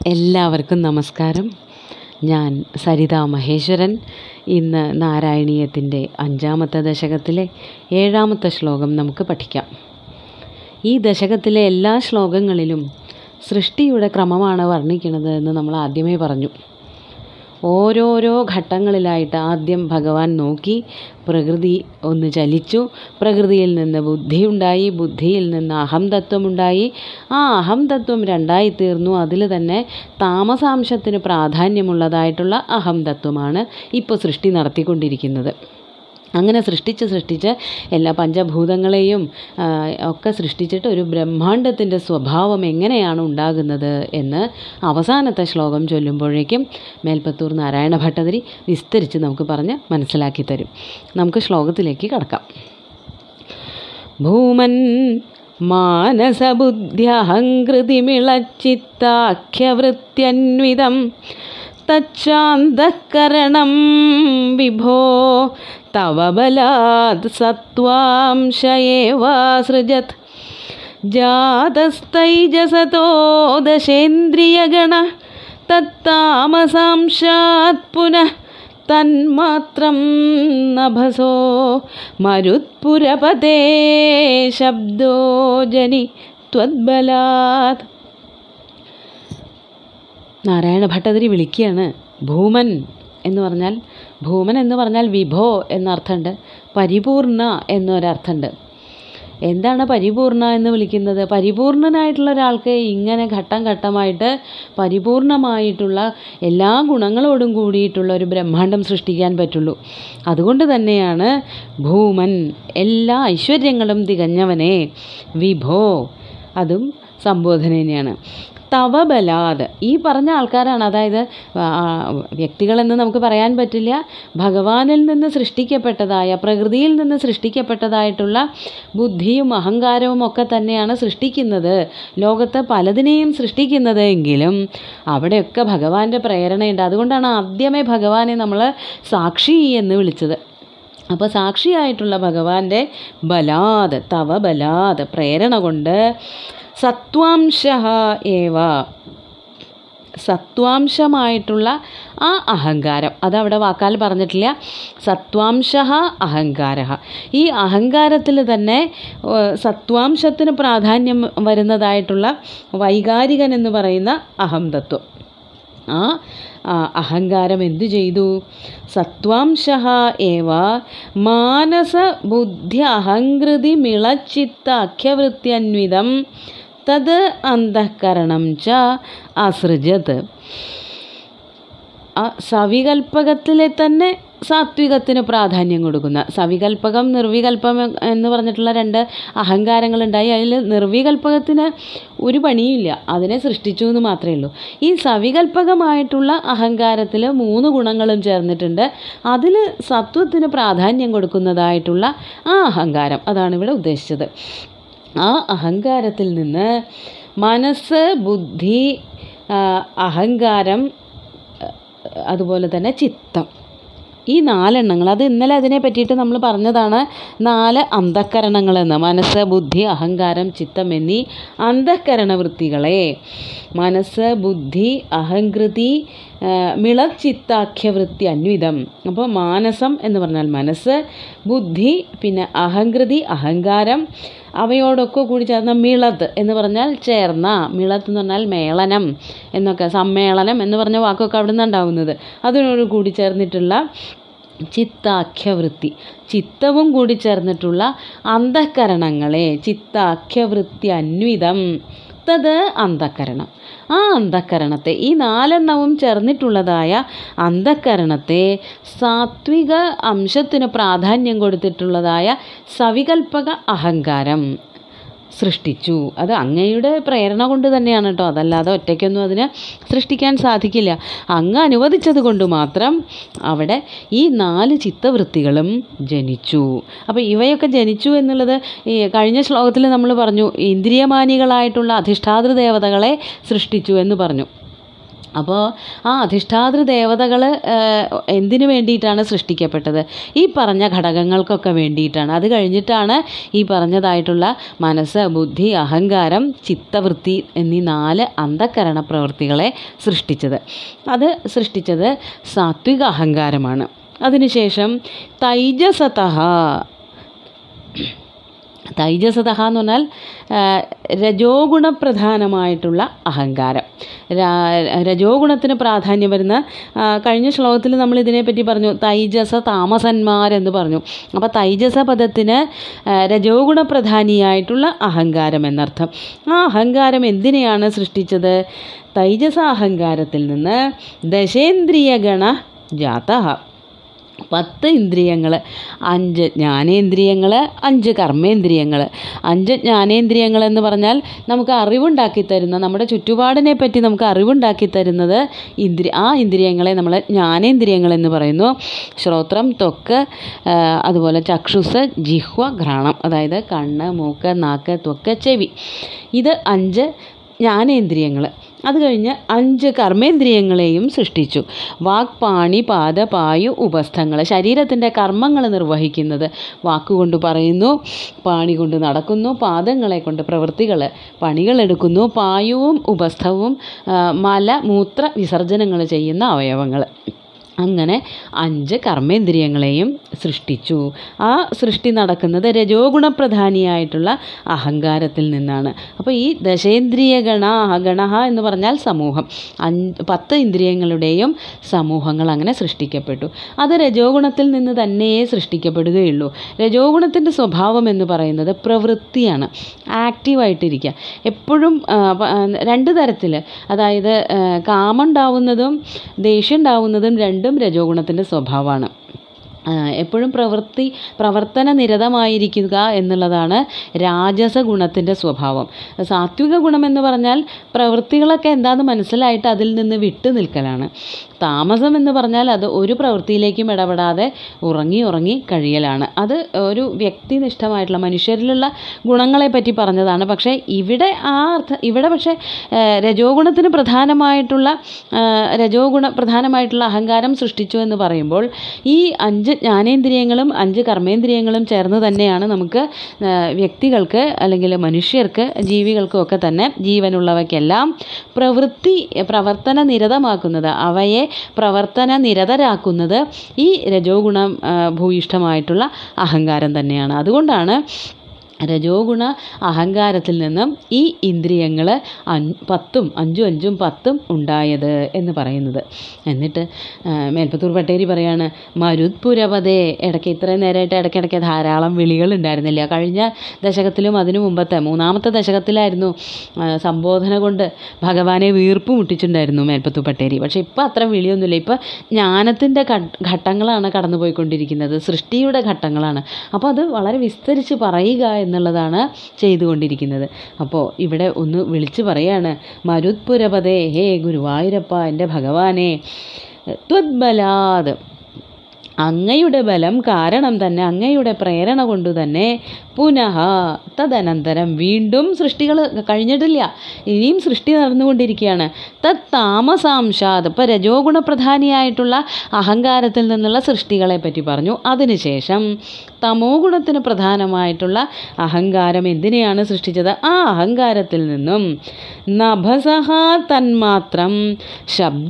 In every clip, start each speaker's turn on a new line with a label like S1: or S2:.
S1: എല്ലാവർക്കും നമസ്കാരം ഞാൻ സരിത മഹേശ്വരൻ ഇന്ന് നാരായണീയത്തിൻ്റെ അഞ്ചാമത്തെ ദശകത്തിലെ ഏഴാമത്തെ ശ്ലോകം നമുക്ക് പഠിക്കാം ഈ ദശകത്തിലെ എല്ലാ ശ്ലോകങ്ങളിലും സൃഷ്ടിയുടെ ക്രമമാണ് വർണ്ണിക്കുന്നത് എന്ന് നമ്മൾ ആദ്യമേ പറഞ്ഞു ഓരോരോ ഘട്ടങ്ങളിലായിട്ട് ആദ്യം ഭഗവാൻ നോക്കി പ്രകൃതി ഒന്ന് ചലിച്ചു പ്രകൃതിയിൽ നിന്ന് ബുദ്ധിയുണ്ടായി ബുദ്ധിയിൽ നിന്ന് അഹം തത്വമുണ്ടായി ആ അഹം തത്വം രണ്ടായി തീർന്നു അതിൽ തന്നെ താമസാംശത്തിന് പ്രാധാന്യമുള്ളതായിട്ടുള്ള അഹം തത്വമാണ് ഇപ്പോൾ സൃഷ്ടി നടത്തിക്കൊണ്ടിരിക്കുന്നത് അങ്ങനെ സൃഷ്ടിച്ച് സൃഷ്ടിച്ച് എല്ലാ പഞ്ചഭൂതങ്ങളെയും ആ, ഒക്കെ സൃഷ്ടിച്ചിട്ട് ഒരു ബ്രഹ്മാണ്ടത്തിൻ്റെ സ്വഭാവം എങ്ങനെയാണ് ഉണ്ടാകുന്നത് എന്ന് അവസാനത്തെ ശ്ലോകം ചൊല്ലുമ്പോഴേക്കും മേൽപ്പത്തൂർ നാരായണ ഭട്ടതിരി വിസ്തരിച്ച് നമുക്ക് പറഞ്ഞ് മനസ്സിലാക്കി തരും നമുക്ക് ശ്ലോകത്തിലേക്ക് കടക്കാം ഭൂമൻ മാനസബുദ്ധ്യഹങ്കൃതിമിളച്ചിത്താഖ്യവൃത്യന്വിതം തച്ചാന്തഃകരണം വിഭോ തവ ബലാത് സത്വാംശയേവാസൃജത് ജാതസ്തൈജസതോ ദശേന്ദ്രിയഗണ തത്താമസാംശാത് പുനഃ തന്മാത്രം നഭസോ മരുത്പുരപതേ ശബ്ദോ ജനി ത്വദ്ബലാത് നാരായണ ഭട്ടതിരി വിളിക്കുകയാണ് ഭൂമൻ എന്ന് പറഞ്ഞാൽ ഭൂമൻ എന്ന് പറഞ്ഞാൽ വിഭോ എന്നർത്ഥമുണ്ട് പരിപൂർണ എന്നൊരർത്ഥമുണ്ട് എന്താണ് പരിപൂർണ എന്ന് വിളിക്കുന്നത് പരിപൂർണനായിട്ടുള്ള ഒരാൾക്ക് ഇങ്ങനെ ഘട്ടം ഘട്ടമായിട്ട് പരിപൂർണമായിട്ടുള്ള എല്ലാ ഗുണങ്ങളോടും കൂടിയിട്ടുള്ള ഒരു ബ്രഹ്മാണ്ടം സൃഷ്ടിക്കാൻ പറ്റുള്ളൂ അതുകൊണ്ട് തന്നെയാണ് ഭൂമൻ എല്ലാ ഐശ്വര്യങ്ങളും തികഞ്ഞവനെ വിഭോ അതും സംബോധന തന്നെയാണ് തവ ബലാത് ഈ പറഞ്ഞ ആൾക്കാരാണ് അതായത് ആ, വ്യക്തികളെന്ന് നമുക്ക് പറയാൻ പറ്റില്ല ഭഗവാനിൽ നിന്ന് സൃഷ്ടിക്കപ്പെട്ടതായ പ്രകൃതിയിൽ നിന്ന് സൃഷ്ടിക്കപ്പെട്ടതായിട്ടുള്ള ബുദ്ധിയും അഹങ്കാരവും ഒക്കെ തന്നെയാണ് സൃഷ്ടിക്കുന്നത് ലോകത്ത് പലതിനെയും സൃഷ്ടിക്കുന്നത് എങ്കിലും അവിടെയൊക്കെ ഭഗവാന്റെ പ്രേരണയുണ്ട് അതുകൊണ്ടാണ് ആദ്യമേ ഭഗവാനെ നമ്മൾ സാക്ഷി എന്ന് വിളിച്ചത് അപ്പോൾ സാക്ഷിയായിട്ടുള്ള ഭഗവാന്റെ ബലാത് തവ ബലാത് പ്രേരണ കൊണ്ട് സത്വാംശ ഏവ സത്വാംശമായിട്ടുള്ള ആ അഹങ്കാരം അതവിടെ വാക്കാൽ പറഞ്ഞിട്ടില്ല സത്വാംശ അഹങ്കാര ഈ അഹങ്കാരത്തിൽ തന്നെ ഏഹ്, സത്വാംശത്തിന് പ്രാധാന്യം വരുന്നതായിട്ടുള്ള വൈകാരികൻ എന്ന് പറയുന്ന അഹം തത്വം ആ ആ, അഹങ്കാരം എന്തു ചെയ്തു സത്വാംശ ഏവ മാനസ ബുദ്ധി അഹങ്കൃതി മിളച്ചിത്ത അഖ്യവൃത്യന്വിതം തത് അന്തഃകരണം ച അസൃജത് ആ സവികൽപ്പകത്തിലെ തന്നെ സാത്വികത്തിന് പ്രാധാന്യം കൊടുക്കുന്ന സവികൽപ്പകം നിർവികൽപ്പം എന്ന് പറഞ്ഞിട്ടുള്ള രണ്ട് അഹങ്കാരങ്ങളുണ്ടായി അതിൽ നിർവികൽപ്പകത്തിന് ഒരു പണിയില്ല അതിനെ സൃഷ്ടിച്ചു എന്ന് മാത്രമേ ഉള്ളൂ ഈ സവികൽപ്പകമായിട്ടുള്ള അഹങ്കാരത്തിൽ മൂന്ന് ഗുണങ്ങളും ചേർന്നിട്ടുണ്ട് അതിൽ സത്വത്തിന് പ്രാധാന്യം കൊടുക്കുന്നതായിട്ടുള്ള ആ അഹങ്കാരം അതാണ് ഇവിടെ ഉദ്ദേശിച്ചത് ആ അഹങ്കാരത്തിൽ നിന്ന് മനസ്സ് ബുദ്ധി ആ, അഹങ്കാരം അതുപോലെ തന്നെ ചിത്തം ഈ നാലെണ്ണങ്ങൾ അത് ഇന്നലെ അതിനെ പറ്റിയിട്ട് നമ്മൾ പറഞ്ഞതാണ് നാല് അന്ധക്കരണങ്ങളെന്ന് മനസ്സ് ബുദ്ധി അഹങ്കാരം ചിത്തം എന്നീ അന്ധക്കരണ വൃത്തികളെ മനസ്സ് ബുദ്ധി അഹങ്കൃതി ആ, മിളച്ചിത്താഖ്യവൃത്തി അന്വിതം അപ്പോൾ മാനസം എന്ന് പറഞ്ഞാൽ മനസ്സ് ബുദ്ധി പിന്നെ അഹങ്കൃതി അഹങ്കാരം അവയോടൊക്കെ കൂടി ചേർന്ന മിളത്ത് എന്ന് പറഞ്ഞാൽ ചേർന്ന മിളത്ത് എന്ന് പറഞ്ഞാൽ മേളനം എന്നൊക്കെ സമ്മേളനം എന്ന് പറഞ്ഞ വാക്കൊക്കെ അവിടെ നിന്നുണ്ടാവുന്നത് അതിനോട് കൂടി ചേർന്നിട്ടുള്ള ചിത്താഖ്യവൃത്തി ചിത്തവും കൂടി ചേർന്നിട്ടുള്ള അന്ധക്കരണങ്ങളെ ചിത്താഖ്യവൃത്തി അന്വിതം തത് അന്ധക്കരണം ആ അന്ധക്കരണത്തെ ഈ നാലെണ്ണവും ചേർന്നിട്ടുള്ളതായ അന്ധക്കരണത്തെ സാത്വിക അംശത്തിന് പ്രാധാന്യം കൊടുത്തിട്ടുള്ളതായ സവികൽപ്പക അഹങ്കാരം സൃഷ്ടിച്ചു അത് അങ്ങയുടെ പ്രേരണ കൊണ്ട് തന്നെയാണ് കേട്ടോ അതല്ലാതെ ഒറ്റയ്ക്കൊന്നും അതിന് സൃഷ്ടിക്കാൻ സാധിക്കില്ല അങ്ങ് അനുവദിച്ചത് കൊണ്ട് മാത്രം അവിടെ ഈ നാല് ചിത്തവൃത്തികളും ജനിച്ചു അപ്പോൾ ഇവയൊക്കെ ജനിച്ചു എന്നുള്ളത് ഈ കഴിഞ്ഞ ശ്ലോകത്തിൽ നമ്മൾ പറഞ്ഞു ഇന്ദ്രിയമാനികളായിട്ടുള്ള അധിഷ്ഠാതൃ ദേവതകളെ സൃഷ്ടിച്ചു എന്ന് പറഞ്ഞു അപ്പോൾ ആ അധിഷ്ഠാതൃ ദേവതകൾ എന്തിനു വേണ്ടിയിട്ടാണ് സൃഷ്ടിക്കപ്പെട്ടത് ഈ പറഞ്ഞ ഘടകങ്ങൾക്കൊക്കെ വേണ്ടിയിട്ടാണ് അത് കഴിഞ്ഞിട്ടാണ് ഈ പറഞ്ഞതായിട്ടുള്ള മനസ്സ് ബുദ്ധി അഹങ്കാരം ചിത്തവൃത്തി എന്നീ നാല് അന്ധക്കരണ പ്രവൃത്തികളെ സൃഷ്ടിച്ചത് അത് സൃഷ്ടിച്ചത് സാത്വിക അഹങ്കാരമാണ് അതിനുശേഷം തൈജസതഹ തൈജസതഹ എന്ന് പറഞ്ഞാൽ ആ, രജോഗുണപ്രധാനമായിട്ടുള്ള അഹങ്കാരം രാ- രജോഗുണത്തിന് പ്രാധാന്യം വരുന്ന ആ, കഴിഞ്ഞ ശ്ലോകത്തിൽ നമ്മൾ ഇതിനെപ്പറ്റി പറഞ്ഞു തൈജസ താമസന്മാരെന്ന് പറഞ്ഞു അപ്പോൾ തൈജസ പദത്തിന് ആ, രജോഗുണപ്രധാനിയായിട്ടുള്ള അഹങ്കാരം എന്നർത്ഥം ആ അഹങ്കാരം എന്തിനെയാണ് സൃഷ്ടിച്ചത് തൈജസ അഹങ്കാരത്തിൽ നിന്ന് ദശേന്ദ്രിയഗണ ജാത പത്ത് ഇന്ദ്രിയങ്ങൾ അഞ്ച് ജ്ഞാനേന്ദ്രിയങ്ങൾ അഞ്ച് കർമ്മേന്ദ്രിയങ്ങൾ അഞ്ച് ജ്ഞാനേന്ദ്രിയങ്ങൾ എന്ന് പറഞ്ഞാൽ നമുക്ക് അറിവുണ്ടാക്കി തരുന്ന നമ്മുടെ ചുറ്റുപാടിനെ പറ്റി നമുക്ക് അറിവുണ്ടാക്കി തരുന്നത് ഇന്ദ്രിയ ആ ഇന്ദ്രിയങ്ങളെ നമ്മൾ ജ്ഞാനേന്ദ്രിയങ്ങൾ എന്ന് പറയുന്നു ശ്രോത്രം ത്വക്ക് ആ, അതുപോലെ ചക്ഷുസ് ജിഹ്വ ഘ്രാണം അതായത് കണ്ണ് മൂക്ക് നാക്ക് ത്വക്ക് ചെവി ഇത് അഞ്ച് ജ്ഞാനേന്ദ്രിയങ്ങൾ അത് കഴിഞ്ഞ് അഞ്ച് കർമ്മേന്ദ്രിയങ്ങളെയും സൃഷ്ടിച്ചു വാക് പാണി പാദ പായു ഉപസ്ഥങ്ങൾ ശരീരത്തിൻ്റെ കർമ്മങ്ങൾ നിർവഹിക്കുന്നത് വാക്കുകൊണ്ട് പറയുന്നു പാണി കൊണ്ട് നടക്കുന്നു പാദങ്ങളെ കൊണ്ട് പ്രവൃത്തികൾ പണികളെടുക്കുന്നു പായുവും ഉപസ്ഥവും ആ, മല മൂത്ര വിസർജനങ്ങൾ ചെയ്യുന്ന അവയവങ്ങൾ അങ്ങനെ അഞ്ച് കർമ്മേന്ദ്രിയങ്ങളെയും സൃഷ്ടിച്ചു ആ സൃഷ്ടി നടക്കുന്നത് രജോഗുണപ്രധാനിയായിട്ടുള്ള അഹങ്കാരത്തിൽ നിന്നാണ് അപ്പോൾ ഈ ദശേന്ദ്രിയ ഗണ ഗണഹ എന്ന് പറഞ്ഞാൽ സമൂഹം അഞ്ച് പത്ത് ഇന്ദ്രിയങ്ങളുടെയും സമൂഹങ്ങൾ അങ്ങനെ സൃഷ്ടിക്കപ്പെട്ടു അത് രജോഗുണത്തിൽ നിന്ന് തന്നെയേ സൃഷ്ടിക്കപ്പെടുകയുള്ളൂ രജോഗുണത്തിൻ്റെ സ്വഭാവം എന്ന് പറയുന്നത് പ്രവൃത്തിയാണ് ആക്റ്റീവായിട്ടിരിക്കുക എപ്പോഴും ആ, പ- ആ, രണ്ട് തരത്തിൽ അതായത് ആ, കാമം ഉണ്ടാവുന്നതും ദേഷ്യം ഉണ്ടാവുന്നതും രണ്ടും രജോഗുണത്തിൻ്റെ സ്വഭാവമാണ് ആ, എപ്പോഴും പ്രവൃത്തി പ്രവർത്തന നിരതമായിരിക്കുക എന്നുള്ളതാണ് രാജസ ഗുണത്തിൻ്റെ സ്വഭാവം സാത്വിക ഗുണം എന്ന് പറഞ്ഞാൽ പ്രവൃത്തികളൊക്കെ എന്താണെന്ന് മനസ്സിലായിട്ട് അതിൽ നിന്ന് വിട്ടു നിൽക്കലാണ് താമസം എന്ന് പറഞ്ഞാൽ അത് ഒരു പ്രവൃത്തിയിലേക്കും ഇടപെടാതെ ഉറങ്ങി ഉറങ്ങി കഴിയലാണ് അത് ഒരു വ്യക്തിനിഷ്ഠമായിട്ടുള്ള മനുഷ്യരിലുള്ള ഗുണങ്ങളെ പറ്റി പറഞ്ഞതാണ് പക്ഷേ ഇവിടെ ആ അർത്ഥ ഇവിടെ പക്ഷേ ആ, രജോഗുണത്തിന് പ്രധാനമായിട്ടുള്ള ആ, രജോഗുണ പ്രധാനമായിട്ടുള്ള അഹങ്കാരം സൃഷ്ടിച്ചു എന്ന് പറയുമ്പോൾ ഈ അഞ്ച് ജ്ഞാനേന്ദ്രിയങ്ങളും അഞ്ച് കർമ്മേന്ദ്രിയങ്ങളും ചേർന്ന് തന്നെയാണ് നമുക്ക് ആ, വ്യക്തികൾക്ക് അല്ലെങ്കിൽ മനുഷ്യർക്ക് ജീവികൾക്കും ഒക്കെ തന്നെ ജീവനുള്ളവയ്ക്കെല്ലാം പ്രവൃത്തി പ്രവർത്തന നിരതമാക്കുന്നത് അവയെ പ്രവർത്തന നിരതരാക്കുന്നത് ഈ രജോഗുണം ആ, ഭൂയിഷ്ഠമായിട്ടുള്ള അഹങ്കാരം തന്നെയാണ് അതുകൊണ്ടാണ് രജോഗുണ അഹങ്കാരത്തിൽ നിന്നും ഈ ഇന്ദ്രിയങ്ങൾ പത്തും അഞ്ചും അഞ്ചും പത്തും ഉണ്ടായത് എന്ന് പറയുന്നത് എന്നിട്ട് ആ, മേൽപ്പത്തൂർ പട്ടേരി പറയാണ് മരുത്പുരപതേ ഇടയ്ക്ക് ഇത്രയും നേരമായിട്ട് ഇടയ്ക്കിടയ്ക്ക് ധാരാളം വിളികൾ ഉണ്ടായിരുന്നില്ല കഴിഞ്ഞ ദശകത്തിലും അതിനു മുമ്പത്തെ മൂന്നാമത്തെ ദശകത്തിലായിരുന്നു ആ, സംബോധന കൊണ്ട് ഭഗവാനെ വീർപ്പ് മുട്ടിച്ചിട്ടുണ്ടായിരുന്നു മേൽപ്പത്തൂർ പട്ടേരി പക്ഷേ ഇപ്പം അത്ര വിളിയൊന്നുമില്ല ഇപ്പം ജ്ഞാനത്തിൻ്റെ ഘട്ടങ്ങളാണ് കടന്നു പോയിക്കൊണ്ടിരിക്കുന്നത് സൃഷ്ടിയുടെ ഘട്ടങ്ങളാണ് അപ്പോൾ അത് വളരെ വിസ്തരിച്ച് പറയുക എന്നുള്ളതാണ് ചെയ്തുകൊണ്ടിരിക്കുന്നത് അപ്പോൾ ഇവിടെ ഒന്ന് വിളിച്ചു പറയാണ് മരുത്പുരപതേ ഹേ ഗുരുവായൂരപ്പ എൻ്റെ ഭഗവാനെ ത്വദ്ബലാത് അങ്ങയുടെ ബലം കാരണം തന്നെ അങ്ങയുടെ പ്രേരണ കൊണ്ട് തന്നെ പുനഃ തദനന്തരം വീണ്ടും സൃഷ്ടികൾ കഴിഞ്ഞിട്ടില്ല ഇനിയും സൃഷ്ടി നടന്നുകൊണ്ടിരിക്കുകയാണ് തത് താമസാംശാത് ഇപ്പം രജോഗുണപ്രധാനിയായിട്ടുള്ള അഹങ്കാരത്തിൽ നിന്നുള്ള സൃഷ്ടികളെ പറ്റി പറഞ്ഞു അതിനുശേഷം തമോ ഗുണത്തിന് പ്രധാനമായിട്ടുള്ള അഹങ്കാരം എന്തിനെയാണ് സൃഷ്ടിച്ചത് ആ അഹങ്കാരത്തിൽ നിന്നും നഭസഹ തന്മാത്രം ശബ്ദ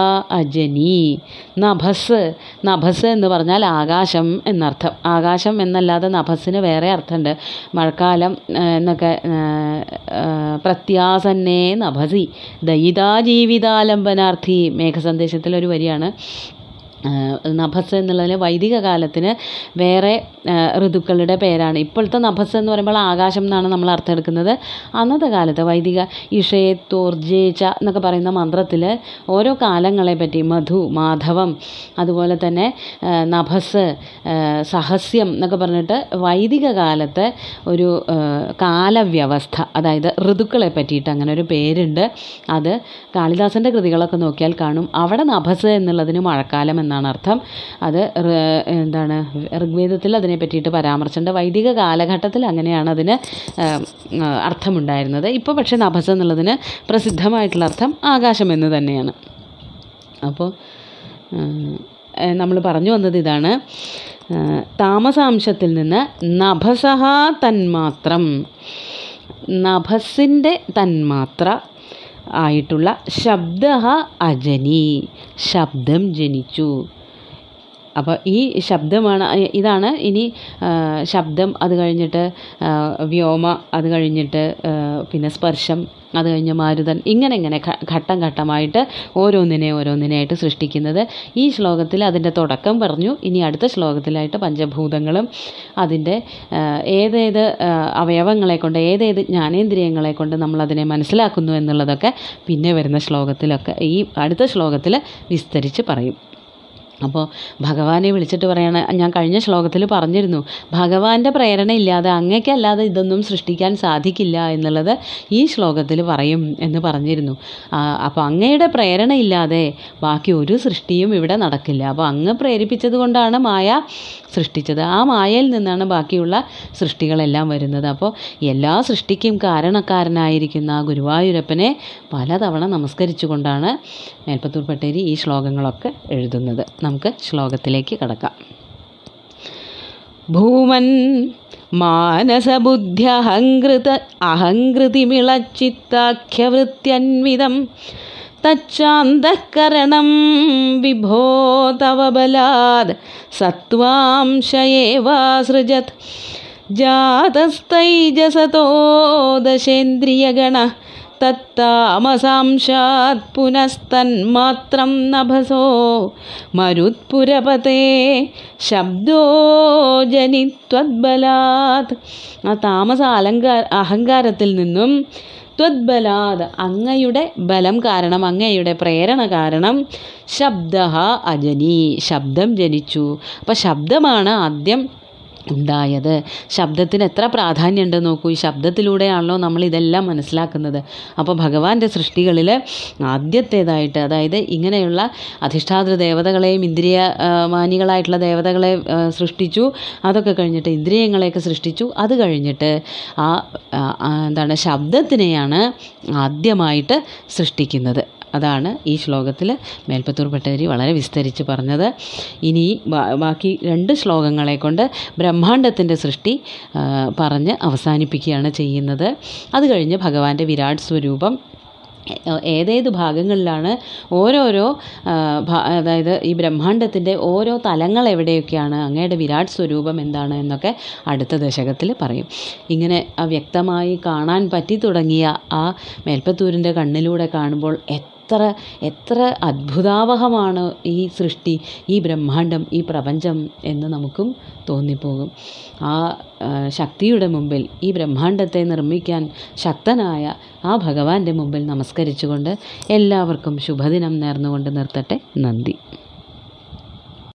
S1: അജനി നഭസ് നഭസ് എന്ന് പറഞ്ഞാൽ ആകാശം എന്നർത്ഥം ആകാശം എന്നല്ലാതെ നഭസിന് വേറെ അർത്ഥമുണ്ട് മഴക്കാലം ആ, എന്നൊക്കെ ആ, ആ, പ്രത്യാസന്നേ നഭസി ദയിതാ ജീവിതാലംബനാർത്ഥി മേഘസന്ദേശത്തിലൊരു വരിയാണ് ആ, നഭസ് എന്നുള്ളതിന് വൈദിക കാലത്തിന് വേറെ ആ, ഋതുക്കളുടെ പേരാണ് ഇപ്പോഴത്തെ നഭസ് എന്ന് പറയുമ്പോൾ ആകാശം എന്നാണ് നമ്മൾ അർത്ഥം എടുക്കുന്നത് അന്നത്തെ കാലത്ത് വൈദിക ഇഷയത്തോർജേച്ച എന്നൊക്കെ പറയുന്ന മന്ത്രത്തിൽ ഓരോ കാലങ്ങളെ പറ്റി മധു മാധവം അതുപോലെ തന്നെ ആ, നഭസ് ആ, സഹസ്യം എന്നൊക്കെ പറഞ്ഞിട്ട് വൈദിക കാലത്ത് ഒരു ആ, കാലവ്യവസ്ഥ അതായത് ഋതുക്കളെ പറ്റിയിട്ട് അങ്ങനെ ഒരു പേരുണ്ട് അത് കാളിദാസൻ്റെ കൃതികളൊക്കെ നോക്കിയാൽ കാണും അവിടെ നഭസ് എന്നുള്ളതിന് മഴക്കാലം എന്നാണ് അർത്ഥം അത് ഋ- എന്താണ് ഋഗ്വേദത്തിൽ അതിനെ പറ്റിയിട്ട് പരാമർശമുണ്ട് വൈദിക കാലഘട്ടത്തിൽ അങ്ങനെയാണ് അതിന് ആ, ആ, അർത്ഥമുണ്ടായിരുന്നത് ഇപ്പോൾ പക്ഷേ നഭസ് എന്നുള്ളതിന് പ്രസിദ്ധമായിട്ടുള്ള അർത്ഥം ആകാശം എന്ന് തന്നെയാണ് അപ്പോൾ നമ്മൾ പറഞ്ഞു വന്നത് ഇതാണ് ആ, താമസാംശത്തിൽ നിന്ന് നഭസഹ തന്മാത്രം നഭസിൻ്റെ തന്മാത്ര ആയിട്ടുള്ള ശബ്ദ അജനി ശബ്ദം ജനിച്ചു അപ്പോൾ ഈ ശബ്ദമാണ് ഇതാണ് ഇനി ആ, ശബ്ദം അത് കഴിഞ്ഞിട്ട് ആ, വ്യോമ അത് കഴിഞ്ഞിട്ട് ആ, പിന്നെ സ്പർശം അത് കഴിഞ്ഞ് മാരുതൻ ഇങ്ങനെ ഇങ്ങനെ ഘ- ഘട്ടം ഘട്ടമായിട്ട് ഓരോന്നിനെ ഓരോന്നിനെയായിട്ട് സൃഷ്ടിക്കുന്നത് ഈ ശ്ലോകത്തിൽ അതിൻ്റെ തുടക്കം പറഞ്ഞു ഇനി അടുത്ത ശ്ലോകത്തിലായിട്ട് പഞ്ചഭൂതങ്ങളും അതിൻ്റെ ആ, ഏതേത് ആ, അവയവങ്ങളെ കൊണ്ട് ഏതേത് ജ്ഞാനേന്ദ്രിയങ്ങളെ കൊണ്ട് നമ്മളതിനെ മനസ്സിലാക്കുന്നു എന്നുള്ളതൊക്കെ പിന്നെ വരുന്ന ശ്ലോകത്തിലൊക്കെ ഈ അടുത്ത ശ്ലോകത്തിൽ വിസ്തരിച്ച് പറയും അപ്പോൾ ഭഗവാനെ വിളിച്ചിട്ട് പറയാണ് ഞാൻ കഴിഞ്ഞ ശ്ലോകത്തിൽ പറഞ്ഞിരുന്നു ഭഗവാന്റെ പ്രേരണ ഇല്ലാതെ അങ്ങയ്ക്കല്ലാതെ ഇതൊന്നും സൃഷ്ടിക്കാൻ സാധിക്കില്ല എന്നുള്ളത് ഈ ശ്ലോകത്തിൽ പറയും എന്ന് പറഞ്ഞിരുന്നു അപ്പോൾ അങ്ങയുടെ പ്രേരണ ഇല്ലാതെ ബാക്കി ഒരു സൃഷ്ടിയും ഇവിടെ നടക്കില്ല അപ്പോൾ അങ്ങ് പ്രേരിപ്പിച്ചത് കൊണ്ടാണ് മായ സൃഷ്ടിച്ചത് ആ മായയിൽ നിന്നാണ് ബാക്കിയുള്ള സൃഷ്ടികളെല്ലാം വരുന്നത് അപ്പോൾ എല്ലാ സൃഷ്ടിക്കും കാരണക്കാരനായിരിക്കുന്ന ആ ഗുരുവായൂരപ്പനെ പലതവണ നമസ്കരിച്ചുകൊണ്ടാണ് മേൽപ്പത്തൂർ പട്ടേരി ഈ ശ്ലോകങ്ങളൊക്കെ എഴുതുന്നത് നമുക്ക് ശ്ലോകത്തിലേക്ക് കടക്കാം ഭൂമൻ മാനസബുദ്ധ്യഹങ്കൃത അഹങ്കൃതിമിളച്ചിത്താഖ്യവൃത്യന്വിതം തച്ചാന്തഃകരണം വിഭോ തവ ബലാത് സത്വാംശയേവാസൃജത് ജാതസ്തൈജസതോ ദശേന്ദ്രിയഗണ തത്താമസാംശാത് പുനസ്തന്മാത്രം നഭസോ മരുത്പുരപതേ ശബ്ദോ ജനിത്വദ്ബലാത് ആ താമസ അലങ്കാര അഹങ്കാരത്തിൽ നിന്നും ത്വദ്ബലാത് അങ്ങയുടെ ബലം കാരണം അങ്ങയുടെ പ്രേരണ കാരണം ശബ്ദ അജനി ശബ്ദം ജനിച്ചു അപ്പം ശബ്ദമാണ് ആദ്യം ഉണ്ടായത് ശബ്ദത്തിന് എത്ര പ്രാധാന്യമുണ്ട് നോക്കൂ ഈ ശബ്ദത്തിലൂടെയാണല്ലോ നമ്മൾ ഇതെല്ലാം മനസ്സിലാക്കുന്നത് അപ്പോൾ ഭഗവാന്റെ സൃഷ്ടികളിൽ ആദ്യത്തേതായിട്ട് അതായത് ഇങ്ങനെയുള്ള അധിഷ്ഠാതൃ ദേവതകളെയും ഇന്ദ്രിയ ആ, മാനികളായിട്ടുള്ള ദേവതകളെ ആ, സൃഷ്ടിച്ചു അതൊക്കെ കഴിഞ്ഞിട്ട് ഇന്ദ്രിയങ്ങളെയൊക്കെ സൃഷ്ടിച്ചു അത് കഴിഞ്ഞിട്ട് ആ ആ, ആ, എന്താണ് ശബ്ദത്തിനെയാണ് ആദ്യമായിട്ട് സൃഷ്ടിക്കുന്നത് അതാണ് ഈ ശ്ലോകത്തിൽ മേൽപ്പത്തൂർ ഭട്ടതിരി വളരെ വിസ്തരിച്ച് പറഞ്ഞത് ഇനി ബാ- ബാക്കി രണ്ട് ശ്ലോകങ്ങളെ കൊണ്ട് ബ്രഹ്മാണ്ടത്തിൻ്റെ സൃഷ്ടി ആ, പറഞ്ഞ് അവസാനിപ്പിക്കുകയാണ് ചെയ്യുന്നത് അത് കഴിഞ്ഞ് ഭഗവാന്റെ വിരാട് സ്വരൂപം ഏ- ഏതേത് ഭാഗങ്ങളിലാണ് ഓരോരോ ആ, ഭ- അതായത് ഈ ബ്രഹ്മാണ്ടത്തിൻ്റെ ഓരോ തലങ്ങൾ എവിടെയൊക്കെയാണ് അങ്ങയുടെ വിരാട് സ്വരൂപം എന്താണ് എന്നൊക്കെ അടുത്ത ദശകത്തിൽ പറയും ഇങ്ങനെ ആ വ്യക്തമായി കാണാൻ പറ്റി തുടങ്ങിയ ആ മേൽപ്പത്തൂരിൻ്റെ കണ്ണിലൂടെ കാണുമ്പോൾ എത്ര എത്ര അത്ഭുതാവഹമാണ് ഈ സൃഷ്ടി ഈ ബ്രഹ്മാണ്ടം ഈ പ്രപഞ്ചം എന്ന് നമുക്കും തോന്നിപ്പോകും ആ ആ, ശക്തിയുടെ മുമ്പിൽ ഈ ബ്രഹ്മാണ്ടത്തെ നിർമ്മിക്കാൻ ശക്തനായ ആ ഭഗവാന്റെ മുമ്പിൽ നമസ്കരിച്ചുകൊണ്ട് എല്ലാവർക്കും ശുഭദിനം നേർന്നുകൊണ്ട് നിർത്തട്ടെ നന്ദി